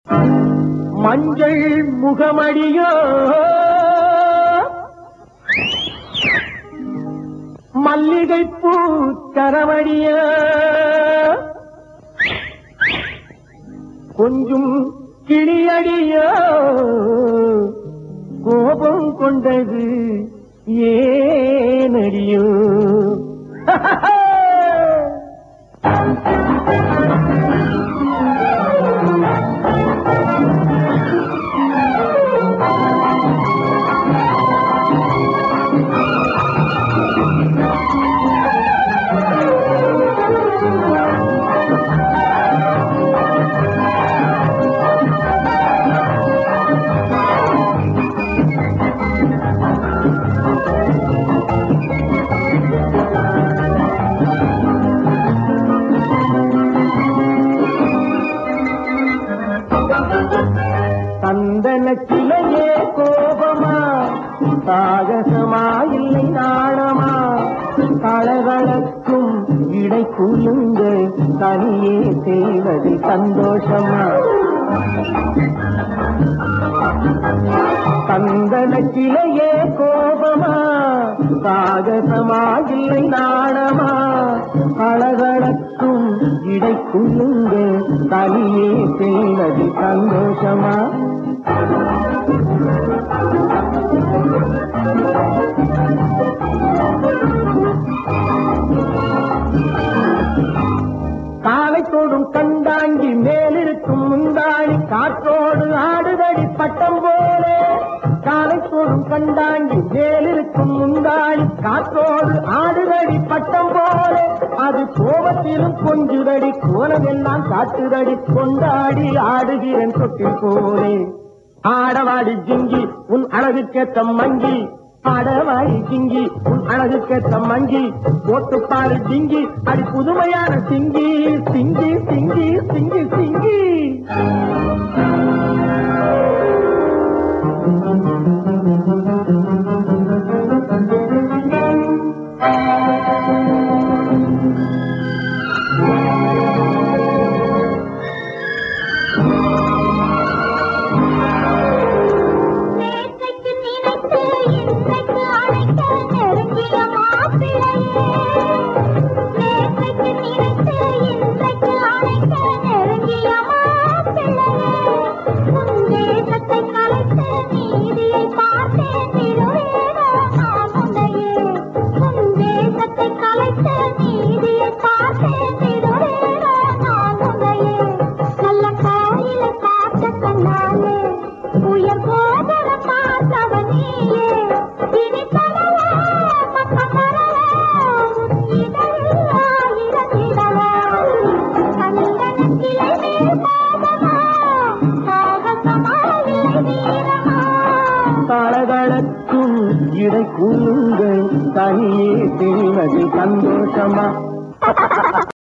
மஞ்சள் முகமடியோ மல்லிகை பூ கரமடியோ கொஞ்சம் கிளியடியோ கோபம் கொண்டது ஏனடியோ தந்தன கிளையே கோபமா சாகசமா இல்லை நாணமா தளவளக்கும் இடை குலுங்க தனியே செய்வது சந்தோஷமா தந்தன கிளையே கோபமா சாகசமா இல்லை நாணமா அழகழக்கும் இடை குலுங்க தனியே செய்வது சந்தோஷமா காலை தொடும் கண்டாங்கி மேலிருக்கும் முந்தாணி காற்றோடு ஆடுதடி பட்டம் போலே காலை தொடும் கண்டாங்கி மேலிருக்கும் முந்தாணி காற்றோடு ஆடுதடி பட்டம் போலே அது கோபத்திலும் கொஞ்சுதடி கோலமெல்லாம் காட்டுதடி கொண்டாடி ஆடுகிறேன் தொட்டில் போலே ஆடவாடி ஜிங்கி உன் அழகுக்கேத்த மங்கி ஆடவாடி ஜிங்கி உன் அழகுக்கேத்த மங்கி ஓட்டுப்பாடு ஜிங்கி அடி புதுமையான சிங்கி சிங்கி சிங்கி சிங்கி சிங்கி நேற்றைக்கு நினைத்து இன்றைக்கு அழைக்க நெருங்கிய மாப்பிள்ளையே நேற்றைக்கு நினைத்து இன்றைக்கு அழைக்க நெருங்கிய மாப்பிள்ளையே உன் தேசத்தை கலைத்து நீதியை பார்த்தேன் விடுவேனோ நான் உன்னையே உன் தேசத்தை கலைத்து நீதியை பார்த்தேன் விடுவேனோ நான் உன்னையே நல்ல காயில பார்த்த கண்ணாலே உயர் கோபுர பார்த்தவன் நீயே இனி தரவே மக்க தரவே இதழில் ஆயிரம் இடவா கல்லணத்திலே நீர் பாதமா சாகசமா இல்லை வீரமா தளதளக்கும் இடை கூறுங்கள் தனியே செய்வது சந்தோஷமா